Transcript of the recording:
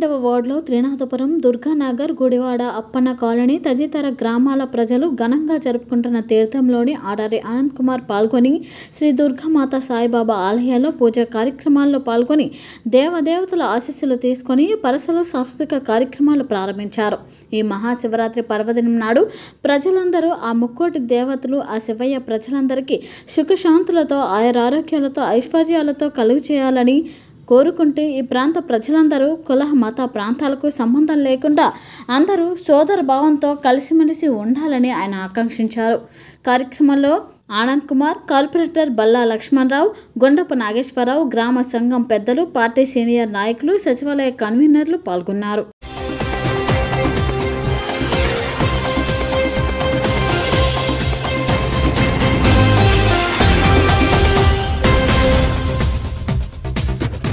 ఒకటవ వార్డులో త్రినాథపురం దుర్గానగర్ గుడివాడ అప్పన్న కాలనీ తదితర గ్రామాల ప్రజలు ఘనంగా జరుపుకుంటున్న తీర్థంలోని ఆడారి ఆనంద్ కుమార్ పాల్గొని శ్రీ దుర్గామాత సాయిబాబా ఆలయాల్లో పూజా కార్యక్రమాల్లో పాల్గొని దేవదేవతల ఆశీస్సులు తీసుకొని పరసలో సాంస్కృతిక కార్యక్రమాలు ప్రారంభించారు ఈ మహాశివరాత్రి పర్వదినం నాడు ప్రజలందరూ ఆ ముక్కోటి దేవతలు ఆ శివయ్య ప్రజలందరికీ సుఖశాంతులతో ఆయురారోగ్యాలతో ఐశ్వర్యాలతో కలుగు చేయాలని కోరుకుంటే ఈ ప్రాంత ప్రజలందరూ కుల మత ప్రాంతాలకు సంబంధం లేకుండా అందరూ సోదర భావంతో కలిసిమెలిసి ఉండాలని ఆయన ఆకాంక్షించారు కార్యక్రమంలో ఆనంద్ కుమార్ కార్పొరేటర్ బల్లా లక్ష్మణరావు గొండపు నాగేశ్వరరావు గ్రామ సంఘం పెద్దలు పార్టీ సీనియర్ నాయకులు సచివాలయ కన్వీనర్లు పాల్గొన్నారు